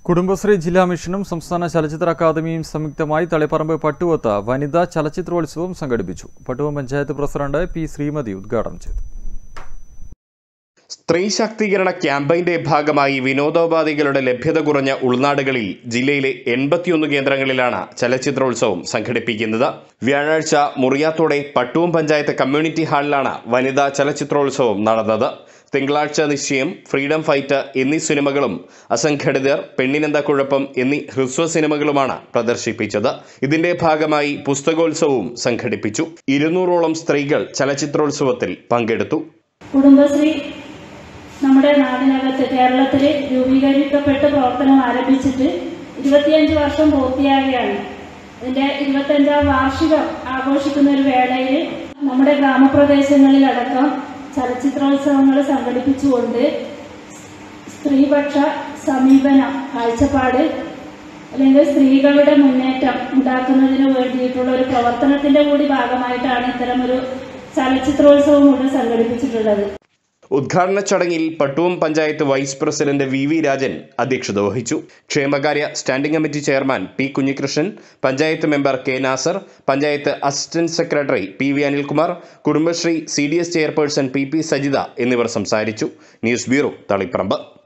കുടുംബശ്രീ ജില്ലാ മിഷനും സംസ്ഥാന ചലച്ചിത്ര അക്കാദമിയും സംയുക്തമായി തളിപ്പറമ്പ് പട്ടുവത്ത് വനിതാ ചലച്ചിത്രോത്സവം സംഘടിപ്പിച്ചു പട്ടുവം പഞ്ചായത്ത് പ്രസിഡന്റ് പി ശ്രീമതി ഉദ്ഘാടനം ചെയ്തു സ്ത്രീ ശാക്തീകരണ ക്യാമ്പയിന്റെ ഭാഗമായി വിനോദോപാധികളുടെ ലഭ്യത കുറഞ്ഞ ഉൾനാടുകളിൽ ജില്ലയിലെ എൺപത്തിയൊന്ന് കേന്ദ്രങ്ങളിലാണ് ചലച്ചിത്രോത്സവം സംഘടിപ്പിക്കുന്നത് വ്യാഴാഴ്ച മുറിയാത്തോടെ പട്ടുവം പഞ്ചായത്ത് കമ്മ്യൂണിറ്റി ഹാളിലാണ് വനിതാ ചലച്ചിത്രോത്സവം നടന്നത് തിങ്കളാഴ്ച നിശ്ചയം ഫ്രീഡം ഫൈറ്റ് എന്നീ സിനിമകളും അസംഘടിതർ പെണ്ണിനെന്താ കുഴപ്പം എന്നീ ഹ്രസ്വ സിനിമകളുമാണ് പ്രദർശിപ്പിച്ചത് ഇതിന്റെ ഭാഗമായി പുസ്തകോത്സവവും സംഘടിപ്പിച്ചു ഇരുന്നൂറോളം സ്ത്രീകൾ ചലച്ചിത്രോത്സവത്തിൽ പങ്കെടുത്തു കുടുംബശ്രീ നമ്മുടെ നാടിനകത്ത് കേരളത്തിൽ രൂപീകരിക്കപ്പെട്ട് പ്രവർത്തനം ആരംഭിച്ചിട്ട് ഇരുപത്തിയഞ്ച് വർഷം പൂർത്തിയാകുകയാണ് ഇതിന്റെ ഇരുപത്തഞ്ചാം വാർഷികം ആഘോഷിക്കുന്ന ഒരു വേളയിൽ നമ്മുടെ ഗ്രാമപ്രദേശങ്ങളിലടക്കം ചലച്ചിത്രോത്സവങ്ങൾ സംഘടിപ്പിച്ചുകൊണ്ട് സ്ത്രീപക്ഷ സമീപനം കാഴ്ചപ്പാട് അല്ലെങ്കിൽ സ്ത്രീകളുടെ മുന്നേറ്റം ഉണ്ടാക്കുന്നതിന് വേണ്ടിയിട്ടുള്ള ഒരു പ്രവർത്തനത്തിന്റെ കൂടി ഭാഗമായിട്ടാണ് ഇത്തരമൊരു ചലച്ചിത്രോത്സവം കൂടെ സംഘടിപ്പിച്ചിട്ടുള്ളത് ഉദ്ഘാടന ചടങ്ങിൽ Pattuvam panchayat vice president V V Rajan അധ്യക്ഷത വഹിച്ചു ക്ഷേമകാര്യ standing committee chairman P Kunhikrishnan panchayat member K Nasar panchayat assistant secretary P V Anilkumar Kudumbashree C D S chairperson P P Sajitha എന്നിവർ സംസാരിച്ചു ന്യൂസ് ബ്യൂറോ തളിപ്പറമ്പ്